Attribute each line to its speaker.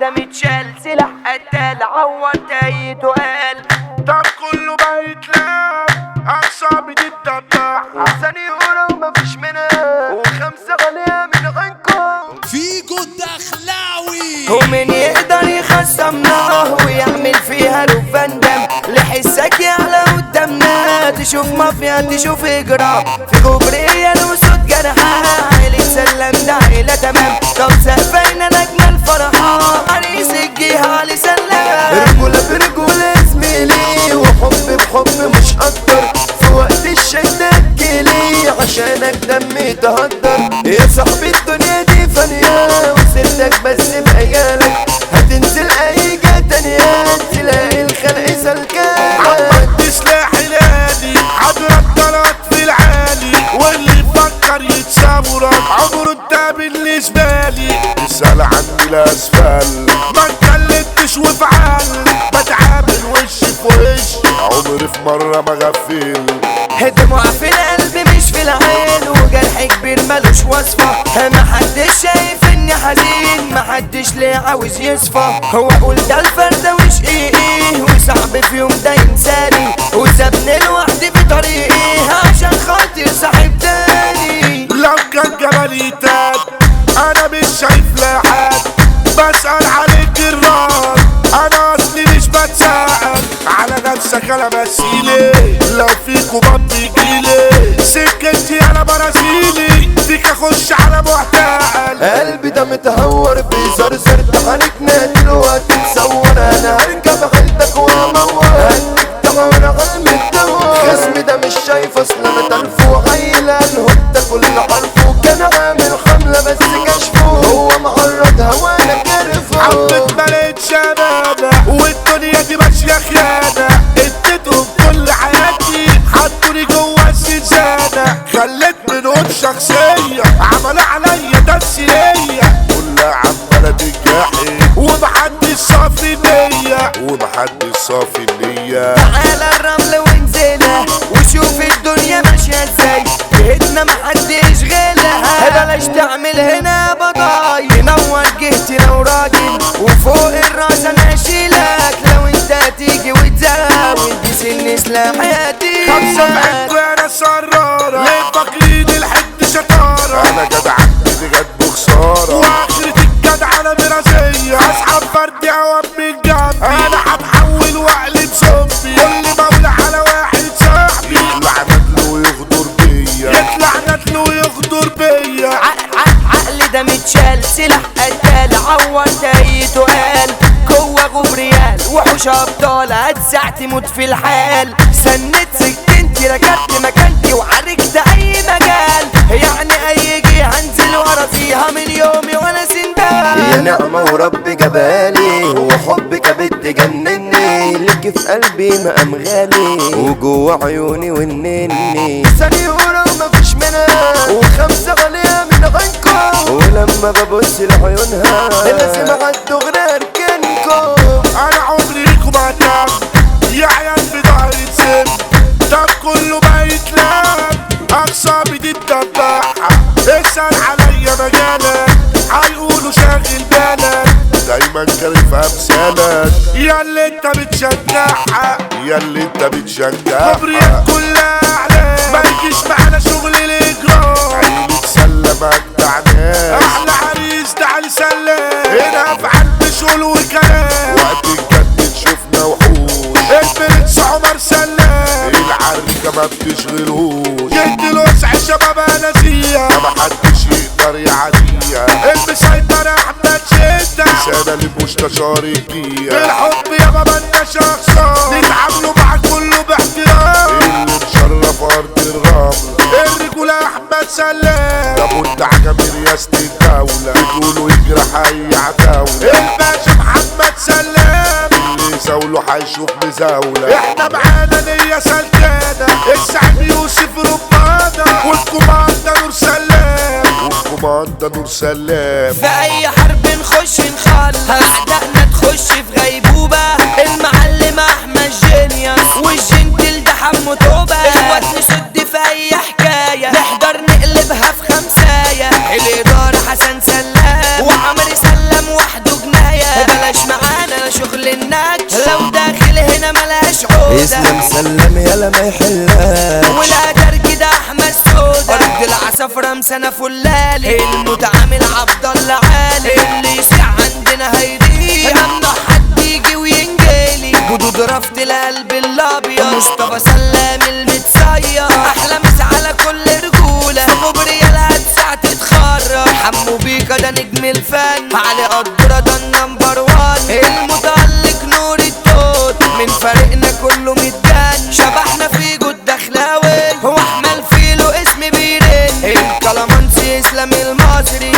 Speaker 1: ده متشال سلاح قتال عور تايت وقال
Speaker 2: طب كله بقى يتلام اعصابي دي بتقطع
Speaker 1: ثاني ورا ومفيش منها وخمسة غالية من غنكم
Speaker 3: فيجو الدخلاوي
Speaker 1: ومن يقدر يخصمنا ويعمل فيها لوفان دم لحسك يعلى قدامنا تشوف مافيا تشوف اجرام في كوبرية وصوت جرحى عيلة سلم ده عيلة تمام طب سقفينا نجمة الفرحة عريس الجهة علي سلام
Speaker 4: رجولة برجولة زميلي وحب بحب مش اكتر في وقت الشدة تجيلي عشانك دمي تهدر يا صاحبي الدنيا دي فانية وسيرتك بس بعيالك هتنزل اي جهة تانية تلاقي الخلق سلكان
Speaker 2: عمك سلاحي لالي عبرك طلعت في العالي واللي يفكر يتسامرك عمره انت بالنسبة لي اسأل عني الاسفل ما اتكلمتش وفعل بتعامل وش في وش عمري في مرة ما غفل
Speaker 1: دموع في القلب مش في العين وجرح كبير ملوش وصفة محدش شايف اني حزين محدش ليه عاوز يصفى هو اقول ده الفردة وشقيقي وصعب في يوم ده ينساني وسابني لوحدي في طريقي عشان خاطر صاحب تاني
Speaker 2: لو كان جبلي تاب انا مش شايف لا حد بسأل عليك الراب انا اصلي مش بتساءل على نفسك انا بسيلي لو فيكوا بط يجيلي سكتي انا برازيلي فيك اخش على محتال
Speaker 4: قلبي ده متهور بيزرزر تحرك نادي وهتتصور انا هركب حيلتك وامور هديك تغور على المدور خصمي ده مش شايف اصل انا تلف وعيلة الهدى كل حرفه كان عامل حملة بس كشفه هو معرضها وانا كرفه
Speaker 2: حبة مليت شبابة والدنيا دي ماشية خيانة اديتهم كل حياتي حطوني جوا الزنزانة خليت منهم شخصية عملوا عليا تمثيلية كلها عمالة تنجحي ومحدش صافي نية ومحدش صافي النية
Speaker 1: على الرمل وانزلها وشوف الدنيا ماشية ازاي جهتنا محدش غيرها بلاش تعمل هنا بضاي نور جهتي لو راجل وفوق الراس انا اشيلك لو انت تيجي وتزاود دي سن سلاح حياتي
Speaker 2: خمسة بعد وانا سرارة ليه فاكرين الحد شطارة انا جدع دي جد بخسارة واخرة الجدع انا مرازية اسحب فردي اوام من جنبي انا هتحول واقلب زومبي كل مولى على واحد صاحبي يطلع ندل ويغدر بيا يطلع ندل ويغدر بيا
Speaker 1: ع- ع- عقل ده متشال سلاح قتال عور تايت وقال جوه غبريال وحوش ابطال هتسع تموت في الحال سنت سكنتي ركبت مكانتي وعركت اي مجال يعني اي جه هنزل ورا فيها من يومي وانا
Speaker 4: يا
Speaker 1: سندال
Speaker 4: نعمة ورب جبالي وحبك بتجنني ليك في قلبي مقام غالي وجوه عيوني والنني ثاني ورا ومفيش منها وخمسة غالية من غنكم ولما ببص لعيونها لازم اعدوا غير اركنكم
Speaker 2: انا عمري ليكم هتعب يا عيال في ظهري تسم طب كله بقى يتلام اعصابي دي بتبعها اسأل عليا مجالك هيقولوا شاغل بالك دايما كان في امثالك يا اللي انت بتشجعها يا اللي انت بتشجعها كبريات كلها اعلام ما يجيش معانا شغل الاجرام عيني تسلم اجدع ناس احلى عريس تعالي سلام هنا في قلب شغل وكلام وقت الجد شفنا وحوش البرنس عمر سلام العركه ما بتشغلهوش جد الوسع شباب نسيه ما حدش يقدر يعديها المسيطر احمد شده سنه للمستشار الجيه الحب يا بابا انت شخصان نتعاملوا مع كله باحترام اللي مشرف ارض الرمل الرجولة احمد سلام ده منتع جميل رئاسة الدولة بتقولوا يجرح اي عتاولة الباشا محمد سلام اللي يزاوله هيشوف مزاولة احنا معانا نية سلكانة السعد يوسف ربانة والكوماندا نور سلام والكوماندا نور سلام
Speaker 1: في اي حرب نخش نخلص اعدائنا تخش في غيبوبة المعلم احمد جينيوس والجنتل ده حمو توبة اخوات نسد في اي حكاية نحضر نقلبها في خمساية الادارة حسن سلام وعمرو سلم وحده جناية صفرا مسنة فلالي المتعامل عبد الله عالي اللي يسيع عندنا هيضيع ممنوع حد يجي وينجلي جدود رفض القلب الابيض مصطفى سلام المتصير احلى مسا على كل رجوله في غبرية ساعة تتخرج حمو بيكا ده نجم الفن علي قدرة ده النمبر وان المتألق نور التوت من فريقنا كله متجن شبحنا في جود دخلاوي هو احمل فيلو اسم بيرن الكلامانسي اسلام المصري